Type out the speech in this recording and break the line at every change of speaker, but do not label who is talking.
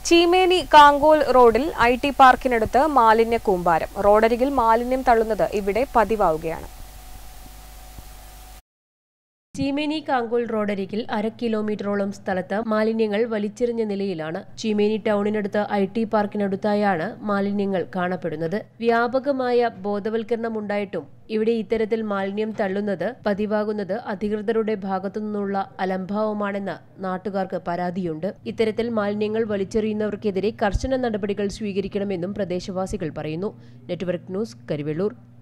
ചീമേനി കാങ്കോൽ റോഡിൽ I T പാർക്കിനടുത്ത് മാലിന്യ കൂമ്പാരം റോഡരികിൽ മാലിന്യം തള്ളുന്നത് ഇവിടെ പതിവാവുകയാണ്
ചീമേനി കാങ്കോൾ റോഡരികിൽ അര കിലോമീറ്ററോളം സ്ഥലത്ത് മാലിന്യങ്ങൾ വലിച്ചെറിഞ്ഞ നിലയിലാണ് ചീമേനി ടൗണിനടുത്ത് ഐ ടി പാർക്കിനടുത്തായാണ് മാലിന്യങ്ങൾ കാണപ്പെടുന്നത് വ്യാപകമായ ബോധവൽക്കരണം ഉണ്ടായിട്ടും ഇവിടെ ഇത്തരത്തിൽ മാലിന്യം തള്ളുന്നത് പതിവാകുന്നത് അധികൃതരുടെ ഭാഗത്തുനിന്നുള്ള അലംഭാവമാണെന്ന് നാട്ടുകാർക്ക് പരാതിയുണ്ട് ഇത്തരത്തിൽ മാലിന്യങ്ങൾ വലിച്ചെറിയുന്നവർക്കെതിരെ കർശന നടപടികൾ സ്വീകരിക്കണമെന്നും പ്രദേശവാസികൾ പറയുന്നു നെറ്റ്വർക്ക് ന്യൂസ് കരിവെള്ളൂർ